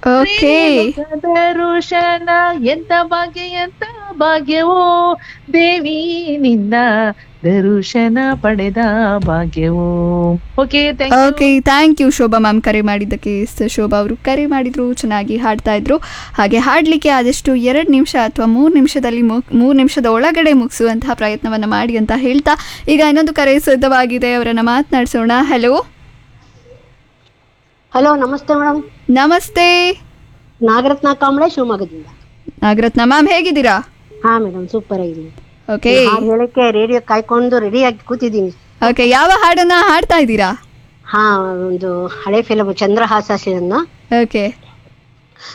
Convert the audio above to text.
okay ದರುಶನ ಎಂತ ಭಾಗ್ಯ ಎಂತ ಭಾಗ್ಯವೋ ದೇವಿ ನಿನ್ನ ದರುಶನ ಪಡೆದ ಭಾಗ್ಯವೋ okay okay thank you Shobha ma'am ಕರೆ ಮಾಡಿದ್ದಕ್ಕೆ ಸ- ಶೋಭಾ ಅವರು ಕರೆ ಮಾಡಿದ್ರು ಚೆನ್ನಾಗಿ ಹಾಡ್ತಾ ಇದ್ರು ಹಾಗೆ ಹಾಡಲಿಕ್ಕೆ ಆದಷ್ಟು ಎರಡು ನಿಮಿಷ ಅಥವಾ ಮೂರು ನಿಮಿಷದಲ್ಲಿ ಮೂರು ನಿಮಿಷದ ಒಳಗಡೆ ಮುಗಿಸುವಂತಹ ಪ್ರಯತ್ನವನ್ನು ಮಾಡಿ ಅಂತ ಹೇಳ್ತಾ ಈಗ ಇನ್ನೊಂದು ಕರೆ ಸಿದ್ಧವಾಗಿದೆ ಅವರನ್ನು ಮಾತನಾಡಿಸೋಣ ಹಲೋ ಹಲೋ ನಮಸ್ತೆ ಮೇಡಮ್ ನಮಸ್ತೆ ನಾಗರತ್ನ ಕಾಂಬಳೆ ಶಿವಮೊಗ್ಗದಿಂದ ನಾಗರತ್ನ ಮ್ಯಾಮ್ ಹೇಗಿದ್ದೀರಾ ಹಾ ಮೇಡಮ್ ಸೂಪರ್ ಆಗಿದೆ ಓಕೆ ಹಾಡ್ ಹೇಳಕ್ಕೆ ರೇಡಿಯೋ ಕಾಯ್ಕೊಂಡು ರೆಡಿ ಆಗಿ ಕೂತಿದ್ದೀನಿ ಓಕೆ ಯಾವ ಹಾಡನ್ನ ಹಾಡ್ತಾ ಇದ್ದೀರಾ ಹಾ ಒಂದು ಹಳೆ ಫಿಲಮ್ ಚಂದ್ರಹಾಸ ಅನ್ನ ಓಕೆ